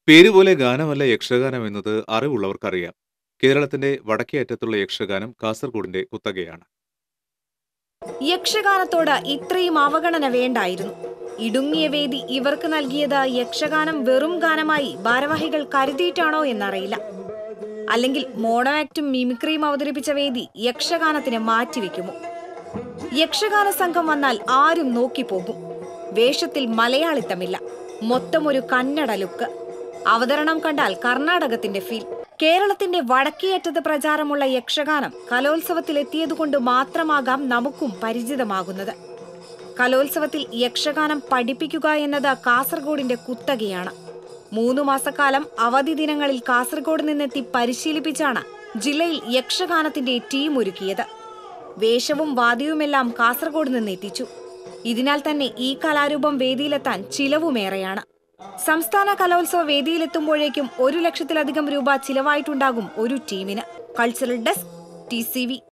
പേരുപോലെ ഗാനമല്ല യക്ഷഗാനം എന്നത് അറിവുള്ളവർക്കറിയാം കേരളത്തിന്റെ വടക്കേ അറ്റത്തുള്ള യക്ഷഗാനം കാസർഗോഡിന്റെ കുത്തകയാണ് യക്ഷഗാനത്തോട് ഇത്രയും അവഗണന വേണ്ടായിരുന്നു ഇടുങ്ങിയ വേദി ഇവർക്ക് നൽകിയത് യക്ഷഗാനം വെറും ഗാനമായി ഭാരവാഹികൾ കരുതിയിട്ടാണോ എന്നറിയില്ല അല്ലെങ്കിൽ മോണോ ആക്ടും മിമിക്രിയും അവതരിപ്പിച്ച വേദി യക്ഷഗാനത്തിന് മാറ്റിവെക്കുമോ യക്ഷഗാന സംഘം വന്നാൽ ആരും നോക്കിപ്പോകും വേഷത്തിൽ മലയാളിത്തമില്ല മൊത്തം ഒരു കന്നഡ ലുക്ക് അവതരണം കണ്ടാൽ കർണാടകത്തിന്റെ ഫീൽ കേരളത്തിന്റെ വടക്കേയറ്റത്ത് പ്രചാരമുള്ള യക്ഷഗാനം കലോത്സവത്തിൽ എത്തിയതുകൊണ്ട് മാത്രമാകാം നമുക്കും പരിചിതമാകുന്നത് കലോത്സവത്തിൽ യക്ഷഗാനം പഠിപ്പിക്കുക എന്നത് കാസർഗോഡിന്റെ കുത്തകയാണ് മൂന്നു മാസക്കാലം അവധി ദിനങ്ങളിൽ കാസർഗോഡ് നിന്നെത്തി പരിശീലിപ്പിച്ചാണ് ജില്ലയിൽ യക്ഷഗാനത്തിന്റെ ടീം ഒരുക്കിയത് വേഷവും വാദ്യവുമെല്ലാം കാസർഗോഡ് നിന്ന് എത്തിച്ചു ഇതിനാൽ തന്നെ ഈ കലാരൂപം വേദിയിലെത്താൻ ചിലവുമേറെയാണ് സംസ്ഥാന കലോത്സവ വേദിയിലെത്തുമ്പോഴേക്കും ഒരു ലക്ഷത്തിലധികം രൂപ ചിലവായിട്ടുണ്ടാകും ഒരു ടീമിന് കൾച്ചറൽ ഡെസ്ക് ടി